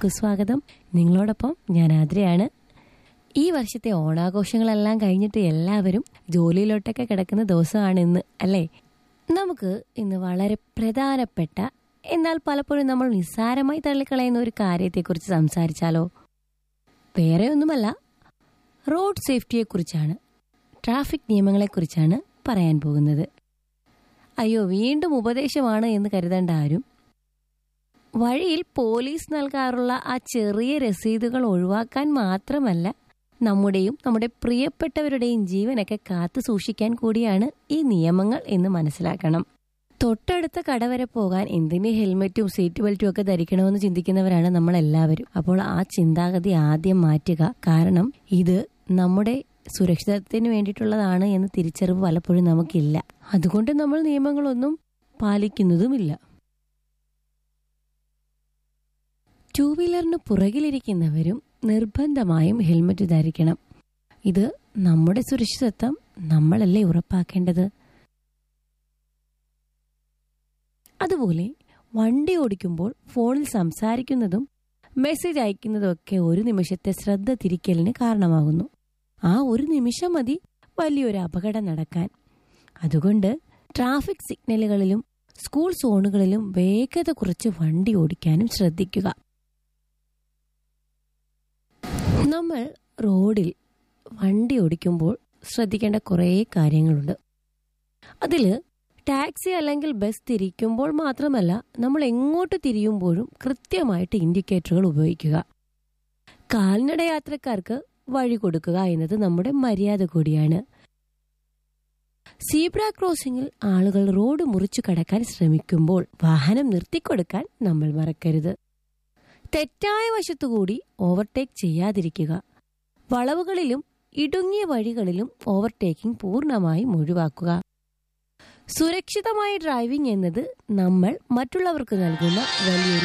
എല്ലാവർക്കും സ്വാഗതം നിങ്ങളോടൊപ്പം ഞാൻ ആദ്രയാണ് ഈ വർഷത്തെ ഓണാഘോഷങ്ങളെല്ലാം കഴിഞ്ഞിട്ട് എല്ലാവരും ജോലിയിലോട്ടൊക്കെ കിടക്കുന്ന ദിവസമാണ് ഇന്ന് അല്ലേ നമുക്ക് ഇന്ന് വളരെ പ്രധാനപ്പെട്ട എന്നാൽ പലപ്പോഴും നമ്മൾ നിസ്സാരമായി തള്ളിക്കളയുന്ന ഒരു കാര്യത്തെക്കുറിച്ച് സംസാരിച്ചാലോ വേറെ ഒന്നുമല്ല റോഡ് സേഫ്റ്റിയെക്കുറിച്ചാണ് ട്രാഫിക് നിയമങ്ങളെക്കുറിച്ചാണ് പറയാൻ പോകുന്നത് അയ്യോ വീണ്ടും ഉപദേശമാണ് എന്ന് കരുതേണ്ട ആരും വഴിയിൽ പോലീസ് നൽകാറുള്ള ആ ചെറിയ രസീതുകൾ ഒഴിവാക്കാൻ മാത്രമല്ല നമ്മുടെയും നമ്മുടെ പ്രിയപ്പെട്ടവരുടെയും ജീവനൊക്കെ കാത്തു സൂക്ഷിക്കാൻ കൂടിയാണ് ഈ നിയമങ്ങൾ എന്ന് മനസ്സിലാക്കണം തൊട്ടടുത്ത കട വരെ പോകാൻ എന്തിന് ഹെൽമെറ്റും സീറ്റ് ബെൽറ്റും ഒക്കെ ധരിക്കണമെന്ന് ചിന്തിക്കുന്നവരാണ് നമ്മൾ എല്ലാവരും അപ്പോൾ ആ ചിന്താഗതി ആദ്യം മാറ്റുക കാരണം ഇത് നമ്മുടെ സുരക്ഷിതത്വത്തിന് വേണ്ടിയിട്ടുള്ളതാണ് എന്ന തിരിച്ചറിവ് പലപ്പോഴും നമുക്കില്ല അതുകൊണ്ട് നമ്മൾ നിയമങ്ങളൊന്നും പാലിക്കുന്നതുമില്ല ടൂ വീലറിന് പുറകിലിരിക്കുന്നവരും നിർബന്ധമായും ഹെൽമറ്റ് ധരിക്കണം ഇത് നമ്മുടെ സുരക്ഷിതത്വം നമ്മളല്ലേ ഉറപ്പാക്കേണ്ടത് അതുപോലെ വണ്ടി ഓടിക്കുമ്പോൾ ഫോണിൽ സംസാരിക്കുന്നതും മെസ്സേജ് അയക്കുന്നതും ഒക്കെ ഒരു നിമിഷത്തെ ശ്രദ്ധ തിരിക്കലിന് കാരണമാകുന്നു ആ ഒരു നിമിഷം മതി വലിയൊരു അപകടം നടക്കാൻ അതുകൊണ്ട് ട്രാഫിക് സിഗ്നലുകളിലും സ്കൂൾ സോണുകളിലും വേഗത കുറച്ച് വണ്ടി ഓടിക്കാനും ശ്രദ്ധിക്കുക നമ്മൾ റോഡിൽ വണ്ടി ഓടിക്കുമ്പോൾ ശ്രദ്ധിക്കേണ്ട കുറേ കാര്യങ്ങളുണ്ട് അതിൽ ടാക്സി അല്ലെങ്കിൽ ബസ് തിരിക്കുമ്പോൾ മാത്രമല്ല നമ്മൾ എങ്ങോട്ട് തിരിയുമ്പോഴും കൃത്യമായിട്ട് ഇൻഡിക്കേറ്ററുകൾ ഉപയോഗിക്കുക കാൽനട യാത്രക്കാർക്ക് വഴി കൊടുക്കുക എന്നത് നമ്മുടെ മര്യാദ കൂടിയാണ് സീബ്ര ക്രോസിംഗിൽ ആളുകൾ റോഡ് മുറിച്ചു കടക്കാൻ ശ്രമിക്കുമ്പോൾ വാഹനം നിർത്തിക്കൊടുക്കാൻ നമ്മൾ മറക്കരുത് തെറ്റായ വശത്തുകൂടി ഓവർടേക്ക് ചെയ്യാതിരിക്കുക വളവുകളിലും ഇടുങ്ങിയ വഴികളിലും ഓവർടേക്കിംഗ് പൂർണ്ണമായും ഒഴിവാക്കുക സുരക്ഷിതമായ ഡ്രൈവിംഗ് എന്നത് നമ്മൾ മറ്റുള്ളവർക്ക് നൽകുന്ന വലിയൊരു